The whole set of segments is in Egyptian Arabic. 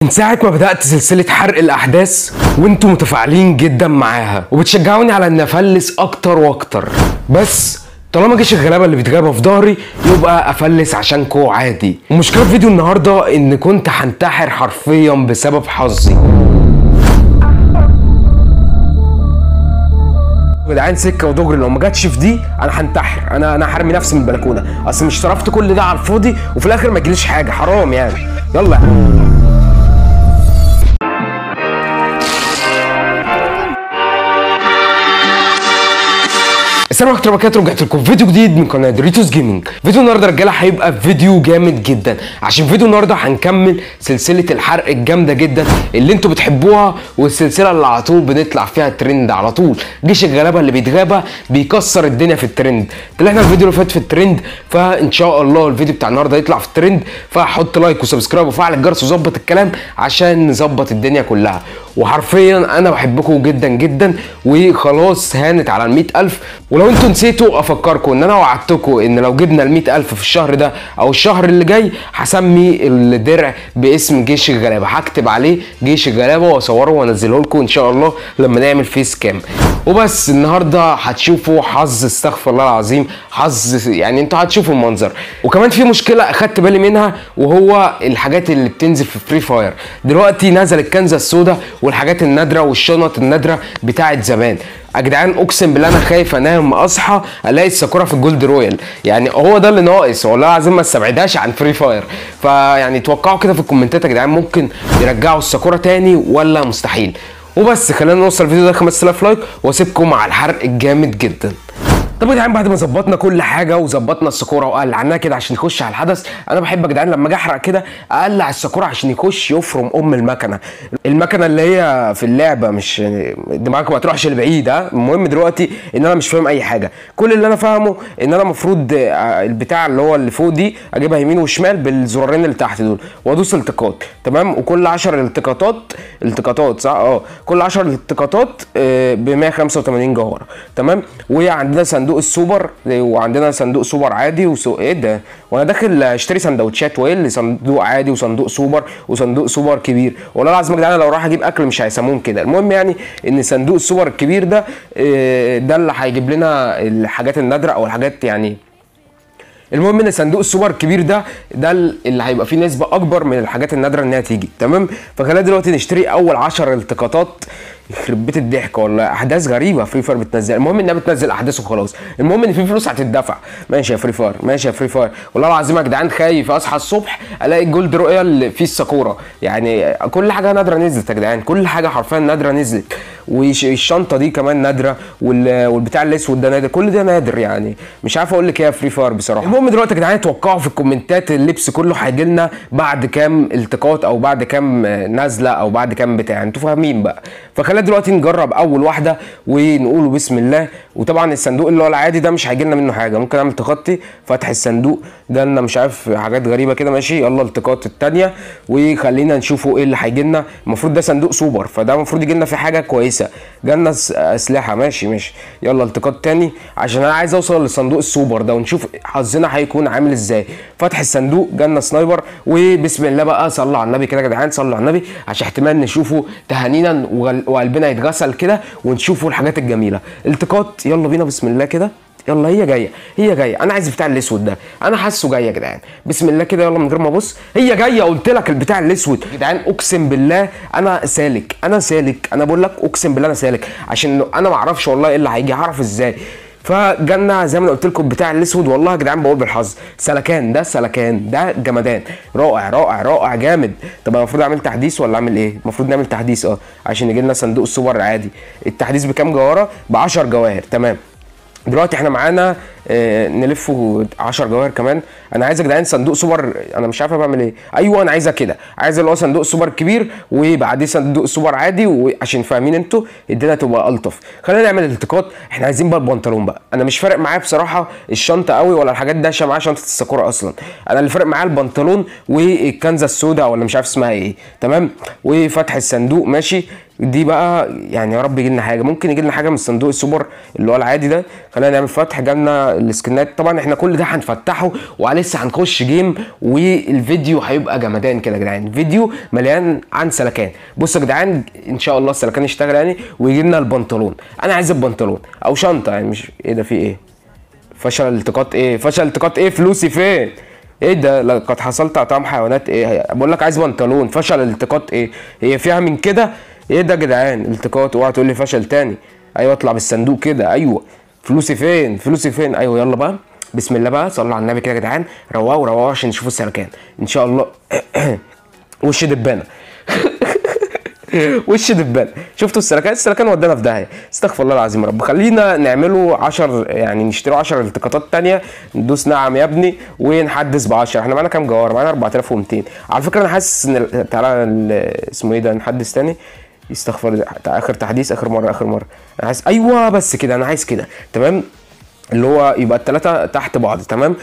من ساعة ما بدأت سلسلة حرق الأحداث وانتم متفاعلين جدا معاها وبتشجعوني على إني أفلس أكتر وأكتر بس طالما جيش الغلابة اللي بيتغابى في ظهري يبقى أفلس عشانكو عادي ومشكلة فيديو النهاردة إن كنت هنتحر حرفيا بسبب حظي يا جدعان سكه ودغري لو ما جاتش في دي انا هنتحر انا انا هرمي نفسي من البلكونه اصل مش صرفت كل ده على الفاضي وفي الاخر ما يجيليش حاجه حرام يعني يلا يا عم. السلام عليكم ورحمه الله وبركاته رجعت لكم فيديو جديد من قناه دوريتوس جيمنج فيديو النهارده يا رجاله هيبقى فيديو جامد جدا عشان فيديو النهارده هنكمل سلسله الحرق الجامده جدا اللي انتوا بتحبوها والسلسله اللي على طول بنطلع فيها الترند على طول جيش الغلابه اللي بيتغابى بيكسر الدنيا في الترند طلعنا الفيديو اللي فات في الترند فان شاء الله الفيديو بتاع النهارده يطلع في الترند فحط لايك وسبسكرايب وفعل الجرس وظبط الكلام عشان نظبط الدنيا كلها وحرفيا انا بحبكم جدا جدا وخلاص هانت على ال ألف ولو انتوا نسيتوا افكركم ان انا وعدتكم ان لو جبنا ال ألف في الشهر ده او الشهر اللي جاي هسمي الدرع باسم جيش الغلابه هكتب عليه جيش الغلابه واصوره وانزله لكم ان شاء الله لما نعمل فيس كام وبس النهارده هتشوفوا حظ استغفر الله العظيم حظ يعني انتوا هتشوفوا المنظر وكمان في مشكله اخدت بالي منها وهو الحاجات اللي بتنزل في فري فاير دلوقتي نزل الكنزه السوداء والحاجات النادره والشنط النادره بتاعت زمان يا جدعان اقسم بالله انا خايف انام اصحى الاقي الساكورا في الجولد رويال يعني هو ده اللي ناقص والله العظيم ما استبعدهاش عن فري فاير فيعني توقعوا كده في الكومنتات يا جدعان ممكن يرجعوا الساكورا تاني ولا مستحيل وبس خلينا نوصل الفيديو ده 5000 لايك واسيبكم مع الحرق الجامد جدا طب يا جدعان بعد ما ظبطنا كل حاجه وظبطنا الساكورا وقلعناها كده عشان نخش على الحدث انا بحب يا جدعان لما اجي احرق كده اقلع الساكورا عشان يخش يفرم ام المكنه المكنه اللي هي في اللعبه مش دماغك ما تروحش لبعيد ها المهم دلوقتي ان انا مش فاهم اي حاجه كل اللي انا فاهمه ان انا المفروض البتاع اللي هو اللي فوق دي اجيبها يمين وشمال بالزرارين اللي تحت دول وادوس التقاط تمام وكل 10 التقاطات التقاطات صح اه كل 10 التقاطات ب 185 جوهره تمام وعندنا صندوق السوبر وعندنا صندوق سوبر عادي وسو ايه ده وانا داخل اشتري سندوتشات وايه اللي صندوق عادي وصندوق سوبر وصندوق سوبر كبير والله العظيم يا جدعان لو راح اجيب اكل مش هيسموهم كده المهم يعني ان صندوق السوبر الكبير ده ده اللي هيجيب لنا الحاجات النادره او الحاجات يعني المهم ان صندوق السوبر الكبير ده ده اللي هيبقى فيه نسبه اكبر من الحاجات النادره انها تيجي تمام فخلينا دلوقتي نشتري اول 10 التقاطات يخرب بيت الضحك والله احداث غريبه فري فاير بتنزل المهم انها بتنزل احداث وخلاص المهم ان في فلوس هتدفع ماشي يا فري فاير ماشي يا فري فاير والله العظيم يا جدعان خايف اصحى الصبح الاقي الجولد رويال فيه الساكورا يعني كل حاجه نادره نزلت يا جدعان كل حاجه حرفيا نادره نزلت والشنطه دي كمان نادره والبتاع الاسود ده نادر كل ده نادر يعني مش عارف اقول لك ايه يا فري فاير بصراحه المهم دلوقتي يا جدعان توقعوا في الكومنتات اللبس كله هيجي لنا بعد كام التقاط او بعد كام نازله او بعد كام بتاع انتوا فاهمين بقى فخلينا دلوقتي نجرب اول واحده ونقول بسم الله وطبعا الصندوق اللي هو العادي ده مش هيجي لنا منه حاجه ممكن اعمل تخطي فتح الصندوق جالنا مش عارف حاجات غريبه كده ماشي يلا التقاط الثانيه وخلينا نشوفوا ايه اللي هيجي لنا المفروض ده صندوق سوبر فده المفروض يجي لنا فيه حاجه كويسه جالنا اسلحه ماشي ماشي يلا التقاط تاني عشان انا عايز اوصل لصندوق السوبر ده ونشوف حظنا هيكون عامل ازاي فتح الصندوق جالنا سنايبر وبسم الله بقى صلوا على النبي كده يا جدعان صلوا على النبي عشان احتمال نشوفه تهانينا وقلبنا يتغسل كده ونشوفوا الحاجات الجميله التقاط يلا بينا بسم الله كده يلا هي جايه هي جايه انا عايز البتاع الاسود ده انا حاسه جاي يا جدعان بسم الله كده يلا من غير ما ابص هي جايه قلت لك البتاع الاسود يا جدعان اقسم بالله انا سالك انا سالك انا بقول لك اقسم بالله انا سالك عشان انا ما اعرفش والله ايه اللي هيجي هعرف ازاي فجالنا زي ما قلت لكم بتاع الاسود والله يا جدعان بقول بالحظ سلكان ده سلكان ده جمدان رائع رائع رائع جامد طب انا المفروض اعمل تحديث ولا اعمل ايه المفروض نعمل تحديث اه عشان يجي لنا صندوق السوبر العادي التحديث بكام جوهره ب 10 جواهر تمام دلوقتي احنا معانا اه نلفه 10 جواهر كمان انا عايز يا جدعان صندوق سوبر انا مش عارف بعمل ايه ايوه انا عايزها كده عايز اللي هو صندوق سوبر كبير وبعديه صندوق سوبر عادي وعشان فاهمين انتوا الدنيا تبقى الطف خلينا نعمل التقاط احنا عايزين بقى البنطلون بقى انا مش فارق معايا بصراحه الشنطه قوي ولا الحاجات دي عشان معايا شنطه الساكورا اصلا انا اللي فارق معايا البنطلون والكنزه السوداء ولا مش عارف اسمها ايه تمام وفتح الصندوق ماشي دي بقى يعني يا رب يجي لنا حاجه ممكن يجي لنا حاجه من صندوق السوبر اللي هو العادي ده خلينا نعمل فتح جالنا السكنات طبعا احنا كل ده هنفتحه ولسه هنخش جيم والفيديو هيبقى جمدان كده يا جدعان فيديو مليان عن سلكان بصوا يا جدعان ان شاء الله السلكان يشتغل يعني ويجي لنا البنطلون انا عايز البنطلون او شنطه يعني مش ايه ده في ايه فشل التقاط ايه فشل التقاط ايه فلوسي فين ايه ده لقد حصلت على طعم حيوانات ايه بقول لك عايز بنطلون فشل الالتقاط ايه هي فيها من كده ايه ده يا جدعان التقاط اوعى تقول لي فشل تاني ايوه اطلع بالصندوق كده ايوه فلوسي فين فلوسي فين ايوه يلا بقى بسم الله بقى صلوا على النبي كده يا جدعان روقوا روقوا عشان نشوفوا السلكان ان شاء الله وش دبانه وش دبان شفتوا السلكان السلكان ودانا في داهيه استغفر الله العظيم يا رب خلينا نعمله 10 يعني نشتري 10 التقاطات تانية ندوس نعم يا ابني ونحدث ب 10 احنا معانا كام جوار معانا 4200 على فكره انا حاسس ان تعالى ال- اسمه ايه ده نحدث تاني استغفر الله. اخر تحديث اخر مره اخر مره انا عايز ايوه بس كده انا عايز كده تمام اللي هو يبقى الثلاثه تحت بعض تمام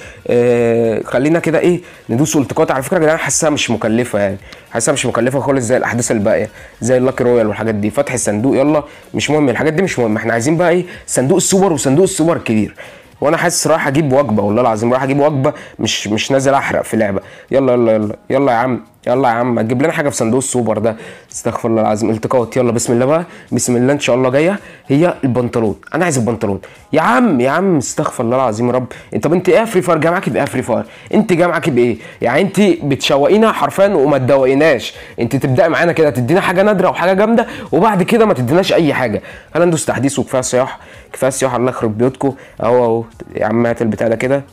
آه خلينا كده ايه ندوس التقاط على فكره يا جدعان حاسسها مش مكلفه يعني حاسسها مش مكلفه خالص زي الاحداث الباقيه زي اللاكي رويال والحاجات دي فتح الصندوق يلا مش مهم الحاجات دي مش مهم احنا عايزين بقى ايه صندوق السوبر وصندوق السوبر الكبير وانا حاسس رايح اجيب وجبه والله العظيم رايح اجيب وجبه مش مش نازل احرق في لعبه يلا يلا يلا يلا يا عم يلا يا عم تجيب لنا حاجه في صندوق السوبر ده استغفر الله العظيم التقاط يلا بسم الله بقى بسم الله ان شاء الله جايه هي البنطلون انا عايز البنطلون يا عم يا عم استغفر الله العظيم يا رب انت طب انت ايه فري فاير جاي معاكي بايه فري فاير انت جاي معاكي بايه يعني انت بتشوقينا حرفيا وما تدوقيناش انت تبداي معانا كده تدينا حاجه نادره وحاجه جامده وبعد كده ما تديناش اي حاجه خلينا ندوس تحديث وكفايه صياح كفايه صياح الله يخرب بيوتكم اهو اهو يا عم هات البتاع ده كده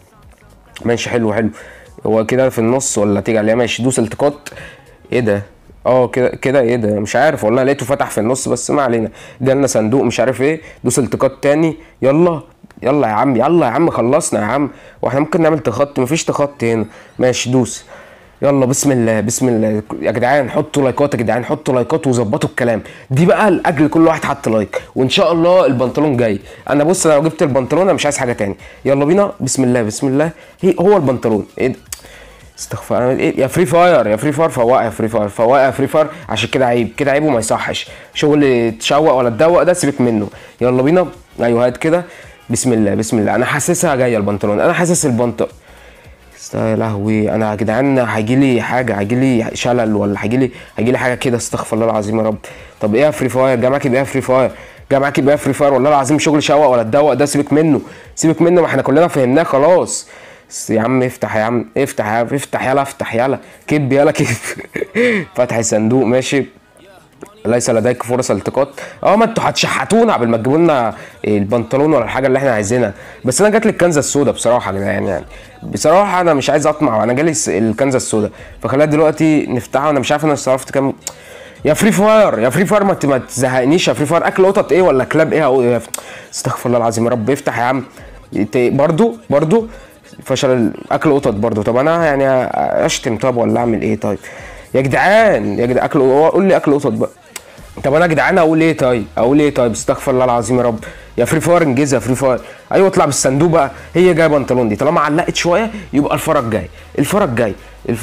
ماشي حلو حلو هو كده في النص ولا تيجي عليها ماشي دوس التقاط ايه ده اه كده كده ايه ده مش عارف والله لقيته فتح في النص بس ما علينا جالنا صندوق مش عارف ايه دوس التقاط تاني يلا يلا يا عم يلا يا عم خلصنا يا عم واحنا ممكن نعمل تخط مفيش تخط هنا ماشي دوس يلا بسم الله بسم الله يا جدعان حطوا لايكات يا جدعان حطوا لايكات وظبطوا الكلام دي بقى لاجل كل واحد حط لايك وان شاء الله البنطلون جاي انا بص أنا لو جبت البنطلون انا مش عايز حاجه تاني يلا بينا بسم الله بسم الله هي هو البنطلون ايه ده؟ استغفر انا ايه يا فري فاير يا فري فاير فواقع يا فري فاير فواقع يا فري فاير عشان كده عيب كده عيب وما يصحش شغل تشوق ولا تدوق ده سيبك منه يلا بينا ايوه هات كده بسم الله بسم الله انا حاسسها جايه البنطلون انا حاسس البنطلون است- يا لهوي انا يا جدعان هيجي لي حاجه هيجي لي شلل ولا هيجي لي هيجي لي حاجه كده استغفر الله العظيم يا رب طب ايه يا فري فاير جاي معاكي بايه يا فري فاير جاي معاكي بايه يا فري فاير والله العظيم شغل شوق ولا تدوق ده سيبك منه سيبك منه ما احنا كلنا فهمناه خلاص بس يا عم افتح يا عم افتح يا عم افتح يلا افتح يلا كب يلا كب فتح الصندوق ماشي ليس لديك فرص التقاط اه ما انتوا هتشحتونا قبل ما تجيبوا لنا البنطلون ولا الحاجه اللي احنا عايزينها بس انا جات لي الكنزه السوداء بصراحه يا جدعان يعني بصراحه انا مش عايز اطمع انا جالي الس- الكنزه السوداء فخلينا دلوقتي نفتحها وانا مش عارف انا صرفت كام يا فري فاير يا فري فاير ما ت- ما تزهقنيش يا فري فاير اكل قطط ايه ولا كلاب ايه أو إيه؟ استغفر الله العظيم يا رب افتح يا عم ت- برضو برضو فشل ال- اكل قطط برضو طب انا يعني اشتم طب ولا اعمل ايه طيب يا جدعان يا جدعان اكل قول لي اكل قطط بقى طب انا يا جدعان اقول ايه طيب اقول ايه طيب استغفر الله العظيم يا رب يا فري فاير انجزها يا فري فاير ايوه اطلع بالصندوق بقى هي جايه بنطلون دي طالما علقت شويه يبقى الفرج جاي الفرج جاي الف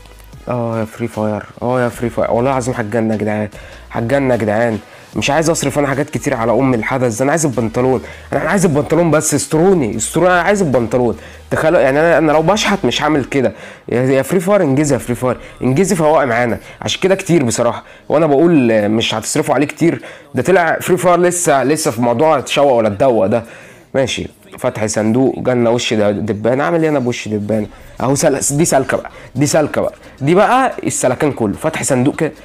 اه يا فري فاير اه يا فري فاير والله العظيم هتجنن يا جدعان هتجنن يا جدعان مش عايز اصرف انا حاجات كتير على ام الحدث ده انا عايز البنطلون انا عايز البنطلون بس استروني استروني انا عايز البنطلون تخيلوا يعني انا انا لو بشحت مش هعمل كده يا يا فري فاير انجزي يا فري فاير انجزي فواقع معانا عشان كده كتير بصراحه وانا بقول آه، مش هتصرفوا عليه كتير ده طلع فري فاير لسه لسه في موضوع تشوق ولا تدوق ده ماشي فتح صندوق جالنا وش ده دبان اعمل ايه انا بوش دبان اهو سل... دي سلكه بقى دي سلكه بقى دي بقى السلكان كله فتح صندوق كده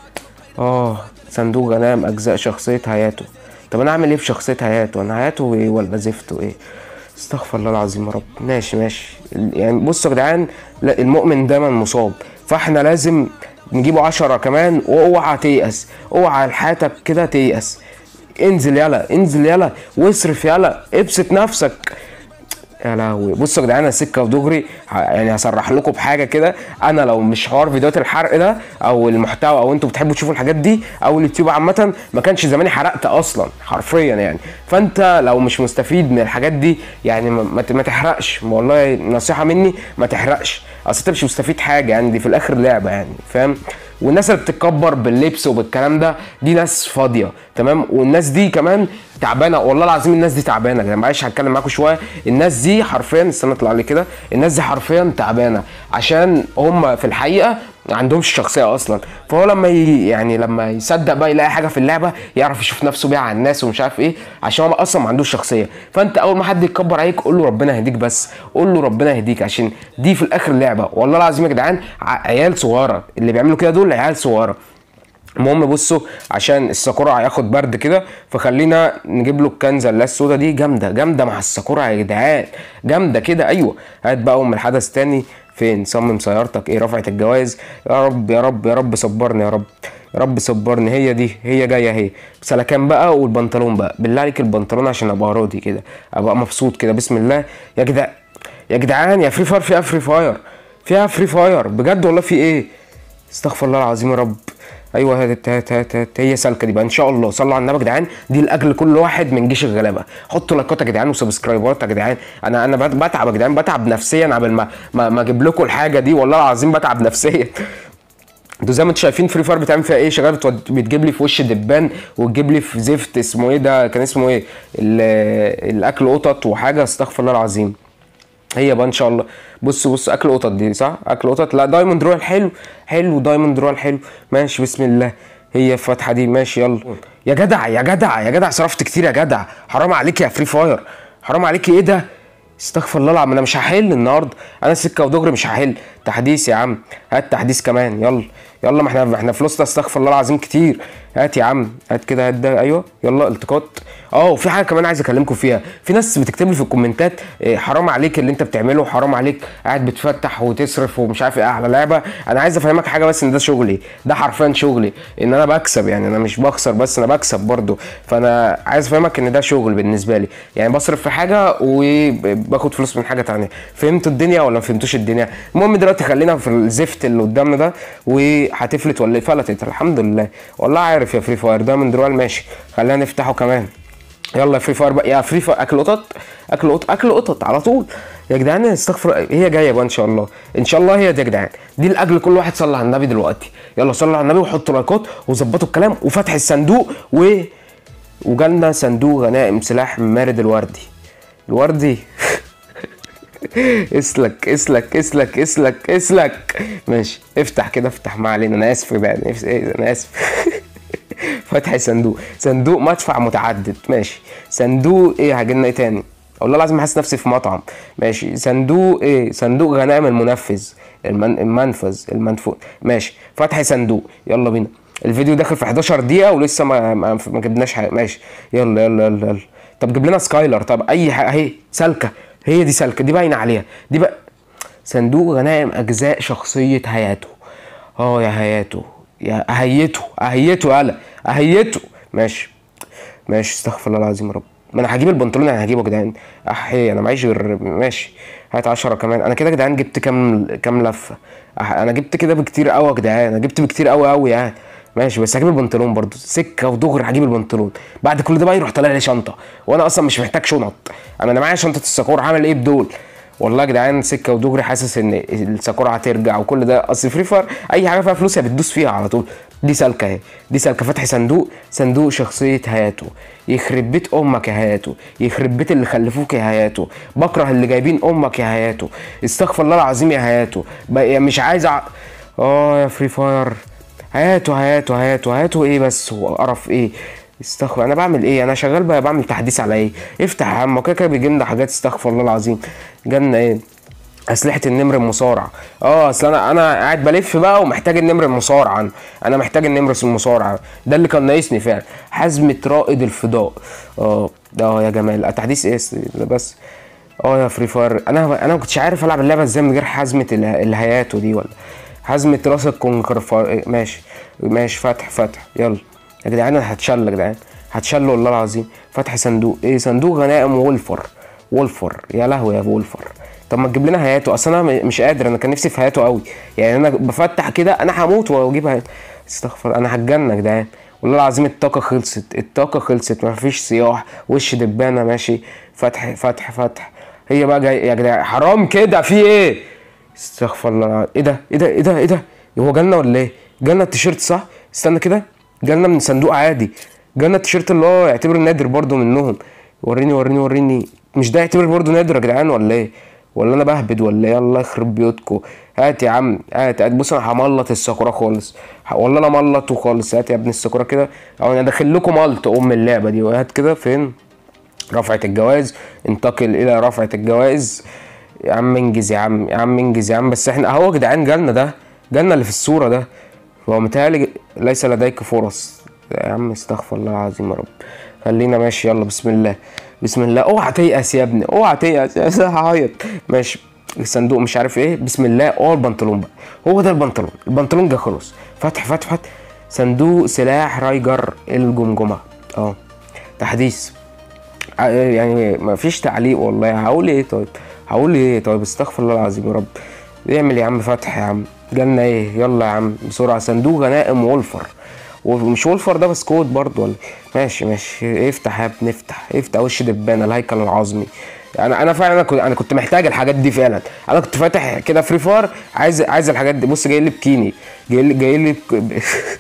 اه صندوق غنام اجزاء شخصيه هياته طب انا اعمل ايه في شخصيه هياته انا هياته ايه ولا زفته ايه استغفر الله العظيم يا رب ماشي ماشي يعني بصوا يا جدعان لا، المؤمن دايما مصاب فاحنا لازم نجيبه عشرة كمان واوعى تيأس اوعى لحياتك كده تيأس انزل يلا انزل يلا واصرف يلا ابسط نفسك يا لهوي بصوا يا جدعان انا سكه ودغري ه- يعني هصرح لكم بحاجه كده انا لو مش حوار فيديوهات الحرق ده او المحتوى او انتوا بتحبوا تشوفوا الحاجات دي او اليوتيوب عامه ما كانش زماني حرقت اصلا حرفيا يعني فانت لو مش مستفيد من الحاجات دي يعني ما, ما ت- ما تحرقش والله نصيحه مني ما تحرقش اصل انت مش مستفيد حاجه يعني دي في الاخر لعبه يعني فاهم والناس اللي بتتكبر باللبس وبالكلام ده دي ناس فاضيه تمام والناس دي كمان تعبانه والله العظيم الناس دي تعبانه يا معلش هتكلم معاكم شويه الناس دي حرفيا استنى اطلع لي كده الناس دي حرفيا تعبانه عشان هم في الحقيقه ما عندهمش شخصيه اصلا فهو لما ي... يعني لما يصدق بقى يلاقي حاجه في اللعبه يعرف يشوف نفسه بيها على الناس ومش عارف ايه عشان هو اصلا ما عندوش شخصيه فانت اول ما حد يتكبر عليك قول له ربنا يهديك بس قول له ربنا يهديك عشان دي في الاخر لعبه والله العظيم يا جدعان ع- عيال صغيره اللي بيعملوا كده دول عيال صغيره المهم بصوا عشان الساكورا هياخد برد كده فخلينا نجيب له الكنزه اللي هي السودا دي جامده جامده مع الساكورا يا جدعان جامده كده ايوه هات بقى ام الحدث تاني فين صمم سيارتك ايه رفعت الجواز يا رب يا رب يا رب صبرني يا رب يا رب صبرني هي دي هي جايه اهي سلكان بقى والبنطلون بقى بالله عليك البنطلون عشان ابقى راضي كده ابقى مبسوط كده بسم الله يا جدع يا جدعان يا فري فاير فيها فري فاير فيها فري فاير بجد والله في ايه استغفر الله العظيم يا رب ايوه هات هات هات هات هي سالكه دي بقى ان شاء الله صلوا على النبي يا جدعان دي لاجل كل واحد من جيش الغلابه حطوا لايكات يا جدعان وسبسكرايبات يا جدعان انا انا بت- بتعب يا جدعان بتعب نفسيا قبل ما ما, ما اجيب لكم الحاجه دي والله العظيم بتعب نفسيا انتوا زي ما انتوا شايفين فري فاير بتعمل فيها ايه شغاله بتود- بتجيب لي في وش دبان وتجيب لي في زفت اسمه ايه ده كان اسمه ايه ال- الاكل قطط وحاجه استغفر الله العظيم هي بقى ان شاء الله بص بص اكل قطط دي صح اكل قطط لا دايموند رويال حلو حلو دايموند رويال حلو ماشي بسم الله هي الفتحه دي ماشي يلا يا جدع يا جدع يا جدع صرفت كتير يا جدع حرام عليك يا فري فاير حرام عليك ايه ده استغفر الله العظيم انا مش هحل النهارده انا سكه ودغري مش هحل تحديث يا عم هات تحديث كمان يلا يلا ما احنا احنا فلوسنا استغفر الله العظيم كتير هات يا عم هات كده هات ده ايوه يلا التقاط اه وفي حاجه كمان عايز اكلمكم فيها في ناس بتكتب لي في الكومنتات إيه، حرام عليك اللي انت بتعمله حرام عليك قاعد بتفتح وتصرف ومش عارف ايه على لعبه انا عايز افهمك حاجه بس ان ده شغلي ده حرفيا شغلي ان انا بكسب يعني انا مش بخسر بس انا بكسب برضو فانا عايز افهمك ان ده شغل بالنسبه لي يعني بصرف في حاجه وباخد فلوس من حاجه تانية فهمتوا الدنيا ولا ما فهمتوش الدنيا المهم دلوقتي خلينا في الزفت اللي قدامنا ده وهتفلت ولا إيه؟ فلتت الحمد لله والله عارف يا فري فاير ده من دروال ماشي خلينا نفتحه كمان يلا يا فري فاير بقى يا فري فاير اكل قطط اكل قطط اكل قطط على طول يا جدعان استغفر هي جايه بقى ان شاء الله ان شاء الله هي دي يا جدعان دي لاجل كل واحد صلى على النبي دلوقتي يلا صلوا على النبي وحطوا لايكات وظبطوا الكلام وفتح الصندوق و وجالنا صندوق غنائم سلاح من مارد الوردي الوردي اسلك اسلك اسلك اسلك اسلك ماشي افتح كده افتح ما علينا انا اسف بقى انا اسف إيه، انا اسف فتح صندوق صندوق مدفع متعدد ماشي صندوق ايه هجيلنا ايه تاني والله لازم احس نفسي في مطعم ماشي صندوق ايه صندوق غنائم المنفذ المن... المنفذ المنفوذ ماشي فتح صندوق يلا بينا الفيديو داخل في 11 دقيقة ولسه ما ما, ما جبناش حاجة ماشي يلا يلا يلا يلا طب جيب لنا سكايلر طب اي حاجة اهي سالكة هي دي سالكة دي باينة عليها دي بقى صندوق غنائم اجزاء شخصية هياته اه يا هياته يا اهيته اهيته يالا اهيته ماشي ماشي استغفر الله العظيم يا رب ما انا هجيب البنطلون انا هجيبه يا جدعان احي انا معيش غير ماشي هات 10 كمان انا كده يا جدعان جبت كام كام لفه أح... انا جبت كده بكتير قوي يا جدعان انا جبت بكتير قوي قوي يعني ماشي بس هجيب البنطلون برضو سكه ودغري هجيب البنطلون بعد كل ده بقى يروح طالع لي شنطه وانا اصلا مش محتاج شنط انا انا معايا شنطه الساكور عامل ايه بدول والله يا جدعان سكه ودغري حاسس ان الساكورة هترجع وكل ده اصل فري فاير اي حاجه فيها فلوس هي بتدوس فيها على طول دي سالكه اهي دي سالكه فتح صندوق صندوق شخصيه هياته يخرب بيت امك يا هياته يخرب بيت اللي خلفوك يا هياته بكره اللي جايبين امك يا هياته استغفر الله العظيم يا هياته بقى مش عايز أع... اه يا فري فاير هاته هاته هاته هاته ايه بس هو قرف ايه استغفر انا بعمل ايه انا شغال بقى بعمل تحديث على ايه افتح يا عم كده كده بيجي لنا حاجات استغفر الله العظيم جالنا ايه اسلحه النمر المصارع اه اصل انا انا قاعد بلف بقى ومحتاج النمر المصارع انا انا محتاج النمر المصارع ده اللي كان ناقصني فعلا حزمه رائد الفضاء اه اه يا جمال تحديث ايه بس اه يا فري فاير انا انا ما كنتش عارف العب اللعبه ازاي من غير حزمه اله- الهياتو دي ولا حزمه راس الكونكر فا- ماشي ماشي فتح فتح يلا يا جدعان انا هتشل يا جدعان هتشل والله العظيم فتح صندوق ايه صندوق غنائم وولفر وولفر يا لهوي يا وولفر طب ما تجيب لنا هياتو اصل انا م- مش قادر انا كان نفسي في هياتو قوي يعني انا بفتح كده انا هموت واجيب هياتو استغفر انا هتجنن يا جدعان والله العظيم الطاقة خلصت الطاقة خلصت مفيش صياح وش دبانة ماشي فتح فتح فتح هي بقى جاي يا جدعان حرام كده في ايه استغفر الله العظيم. ايه ده ايه ده ايه ده ايه ده هو جالنا ولا ايه جالنا التيشيرت صح استنى كده جالنا من صندوق عادي جالنا التيشيرت اللي هو يعتبر نادر برضو منهم وريني وريني وريني مش ده يعتبر برضو نادر يا جدعان ولا ايه ولا انا بهبد ولا ايه الله يخرب بيوتكم هات يا عم هات هات بص انا هملط الساكورا خالص والله انا ملطه خالص هات يا ابن الساكورا كده او انا داخل لكم ملط ام اللعبه دي وهات كده فين رفعة الجوائز انتقل الى رفعة الجوائز يا عم انجز يا عم يا عم انجز يا عم بس احنا اهو يا جدعان جالنا ده جالنا اللي في الصورة ده هو متهيألي ليس لديك فرص يا عم استغفر الله العظيم يا رب خلينا ماشي يلا بسم الله بسم الله اوعى تيأس يا ابني اوعى تيأس هعيط ماشي الصندوق مش عارف ايه بسم الله هو البنطلون بقى هو ده البنطلون البنطلون جه خلاص فتح فتح فتح صندوق سلاح رايجر الجمجمة اه تحديث ع- يعني ما فيش تعليق والله هقول ايه طيب هقول ايه طيب استغفر الله العظيم يا رب اعمل يا عم فتح يا عم جالنا ايه يلا يا عم بسرعه صندوق غنائم وولفر ومش وولفر ده بسكوت برضه ولا ماشي ماشي افتح يا ابني افتح افتح وش دبانه الهيكل العظمي انا انا فعلا انا كنت انا كنت محتاج الحاجات دي فعلا انا كنت فاتح كده فري فار عايز عايز الحاجات دي بص جاي لي بكيني جاي لي جاي لي بك-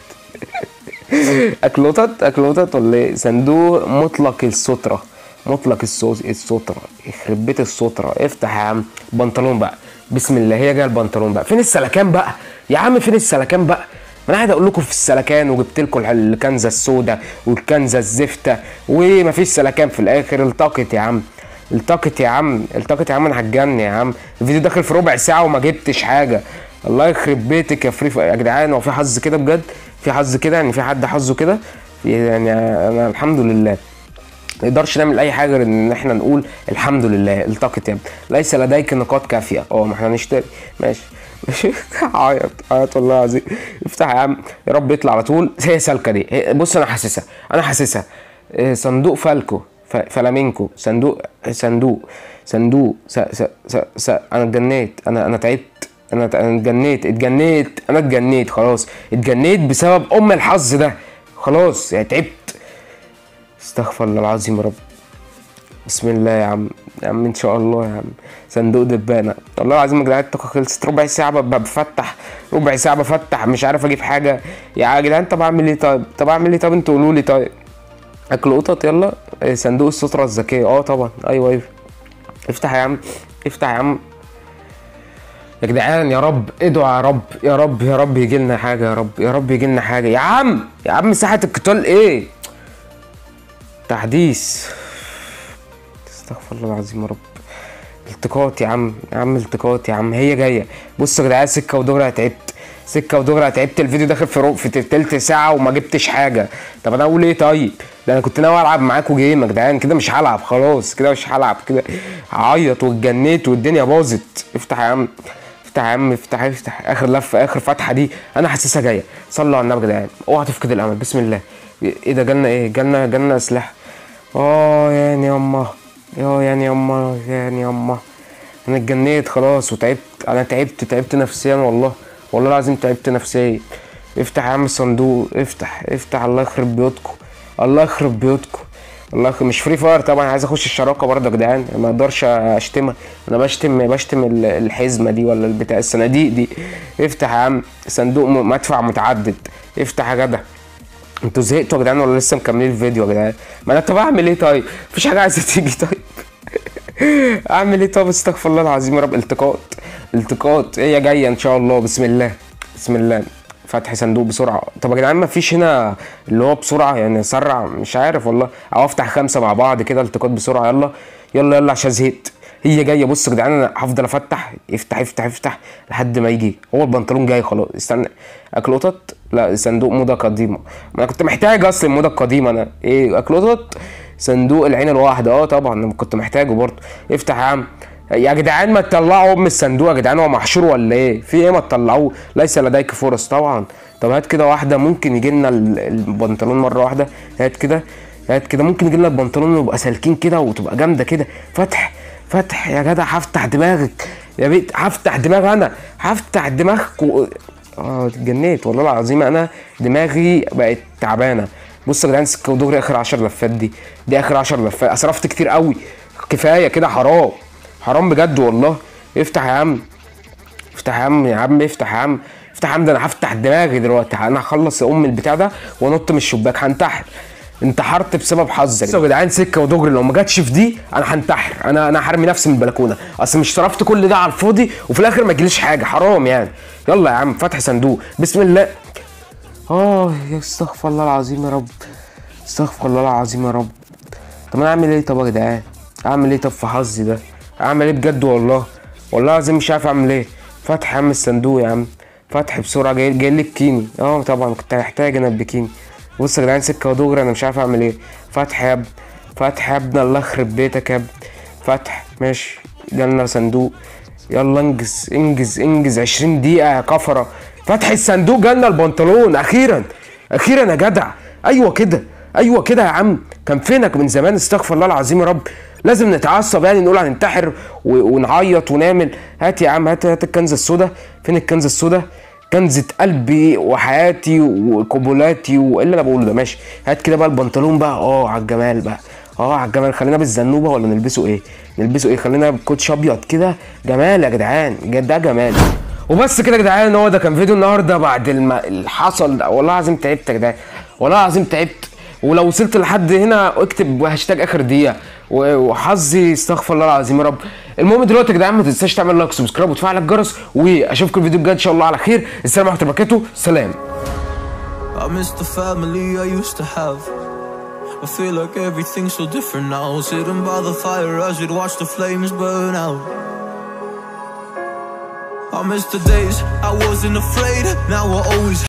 اكلوتات اكلوتات ولا ايه صندوق مطلق السترة مطلق الصوت السترة يخرب بيت السترة افتح يا عم بنطلون بقى بسم الله هي جايه البنطلون بقى فين السلكان بقى يا عم فين السلكان بقى ما انا قاعد اقول لكم في السلكان وجبت لكم الح- الكنزه السوداء والكنزه الزفته ومفيش سلكان في الاخر التقط يا عم التقط يا عم التقط يا عم انا هتجن يا عم الفيديو داخل في ربع ساعه وما جبتش حاجه الله يخرب بيتك يا فري يا جدعان هو في حظ كده بجد في حظ كده يعني في حد حظه كده يعني انا الحمد لله ما نقدرش نعمل اي حاجه غير ان احنا نقول الحمد لله التقط يا ابني ليس لديك نقاط كافيه اه ما احنا هنشتري ماشي ماشي عيط عيط والله العظيم افتح يا عم يا رب يطلع على طول هي سالكه دي هي- بص انا حاسسها انا حاسسها إيه، صندوق فالكو ف- فلامينكو صندوق صندوق صندوق س س س س انا اتجنيت انا انا تعبت انا انا اتجنيت اتجنيت انا اتجنيت خلاص اتجنيت بسبب ام الحظ ده خلاص يعني تعبت استغفر الله العظيم يا رب بسم الله يا عم يا عم ان شاء الله يا عم صندوق دبانه والله العظيم يا جدعان الطاقه خلصت ربع ساعه ب- بفتح ربع ساعه بفتح مش عارف اجيب حاجه يا جدعان طب اعمل ايه طيب طب اعمل ايه طب انتوا قولوا لي طيب اكل قطط يلا إيه، صندوق الستره الذكيه اه طبعا ايوه ايوه افتح يا عم افتح يا عم يا جدعان يا رب ادعوا يا رب يا رب يا رب يجي لنا حاجه يا رب يا رب يجي لنا حاجه يا عم يا عم ساحه القتال ايه تحديث استغفر الله العظيم يا رب التقاط يا عم يا عم التقاط يا عم هي جايه بصوا يا جدعان سكه ودغري تعبت سكه ودغري تعبت الفيديو داخل في رو- في تلت ساعه وما جبتش حاجه طب انا اقول ايه طيب ده انا كنت ناوي العب معاكم جيم يا جدعان كده مش هلعب خلاص كده مش هلعب كده هعيط واتجنيت والدنيا باظت افتح يا عم افتح يا عم افتح افتح اخر لفه اخر فتحه دي انا حاسسها جايه صلوا على النبي يا جدعان اوعى تفقد الامل بسم الله ايه ده جالنا ايه جالنا جالنا اسلحه اه يعني يما اه يعني يما يعني يما انا اتجنيت خلاص وتعبت انا تعبت تعبت نفسيا والله والله العظيم تعبت نفسيا افتح يا عم الصندوق افتح افتح الله يخرب بيوتكم الله يخرب بيوتكم الله يخرب مش فري فاير طبعا عايز اخش الشراكه برضه يا جدعان ما اقدرش اشتمها انا بشتم بشتم ال- الحزمه دي ولا البتاع الصناديق دي افتح يا عم صندوق م- مدفع متعدد افتح يا جدع انتوا زهقتوا يا جدعان ولا لسه مكملين الفيديو يا جدعان ما انا طب اعمل ايه طيب مفيش حاجه عايزه تيجي طيب اعمل ايه طب استغفر الله العظيم يا رب التقاط التقاط هي جايه ان شاء الله بسم الله بسم الله فتح صندوق بسرعه طب يا جدعان مفيش هنا اللي هو بسرعه يعني اسرع مش عارف والله او افتح خمسه مع بعض كده التقاط بسرعه يلا يلا يلا عشان زهقت هي جايه بص يا جدعان انا هفضل افتح افتح افتح افتح لحد ما يجي هو البنطلون جاي خلاص استنى اكل قطط لا صندوق موضه قديمه ما انا كنت محتاج اصلا الموضه القديمه انا ايه اكل قطط صندوق العين الواحده اه طبعا انا كنت محتاجه برضه افتح يا عم يا جدعان ما تطلعوا ام الصندوق يا جدعان هو محشور ولا ايه في ايه ما تطلعوه ليس لديك فرص طبعا طب هات كده واحده ممكن يجي لنا ال- البنطلون مره واحده هات كده هات كده ممكن يجي لنا البنطلون ويبقى سالكين كده وتبقى جامده كده فتح فتح يا جدع هفتح دماغك يا بيت هفتح دماغ انا هفتح دماغك و... اه اتجنيت والله العظيم انا دماغي بقت تعبانه بص يا جدعان سكه ودغري اخر 10 لفات دي دي اخر 10 لفات اسرفت كتير قوي كفايه كده حرام حرام بجد والله افتح يا عم افتح يا عم يا عم افتح يا عم افتح يا حمدي انا هفتح دماغي دلوقتي انا هخلص ام البتاع ده وانط من الشباك هنتحر انتحرت بسبب حظك يا جدعان سكه ودغري لو ما جاتش في دي انا هنتحر انا انا هرمي نفسي من البلكونه اصل مش صرفت كل ده على الفاضي وفي الاخر ما يجيليش حاجه حرام يعني يلا يا عم فتح صندوق بسم الله اه يا استغفر الله العظيم يا رب استغفر الله العظيم يا رب طب انا اعمل ايه طب يا جدعان اعمل ايه طب في حظي ده اعمل ايه بجد والله والله العظيم مش عارف اعمل ايه فتح يا عم الصندوق يا عم فتح بسرعه جاي جاي لي بكيني اه طبعا كنت محتاج انا البكيني بص يا جدعان سكه ودغري انا مش عارف اعمل ايه فتح يا ابني فتح يا ابني الله يخرب بيتك يا ابني فتح ماشي جالنا صندوق يلا انجز انجز انجز 20 دقيقة يا كفرة فتح الصندوق جالنا البنطلون أخيرا أخيرا يا جدع أيوة كده أيوة كده يا عم كان فينك من زمان استغفر الله العظيم يا رب لازم نتعصب يعني نقول هننتحر و- ونعيط ونعمل هات يا عم هات هات الكنزة السودا فين الكنزة السودا كنزة قلبي وحياتي وقبولاتي وايه اللي انا بقوله ده ماشي هات كده بقى البنطلون بقى اه على الجمال بقى اه على الجمال خلينا بالزنوبه ولا نلبسه ايه نلبسه ايه خلينا بكوتش ابيض كده جمال يا جدعان جد ده جمال وبس كده يا جدعان هو ده كان فيديو النهارده بعد الم... اللي حصل ده والله العظيم تعبت يا جدعان والله العظيم تعبت ولو وصلت لحد هنا اكتب هاشتاج اخر دقيقه و- وحظي استغفر الله العظيم يا رب المهم دلوقتي يا جدعان ما تنساش تعمل لايك وسبسكرايب وتفعل الجرس واشوفكم الفيديو الجاي ان شاء الله على خير السلام عليكم ورحمه الله وبركاته سلام I miss the family I used to have. I feel like everything's so different now. Sitting by the fire as we'd watch the flames burn out. I miss the days I wasn't afraid. Now I always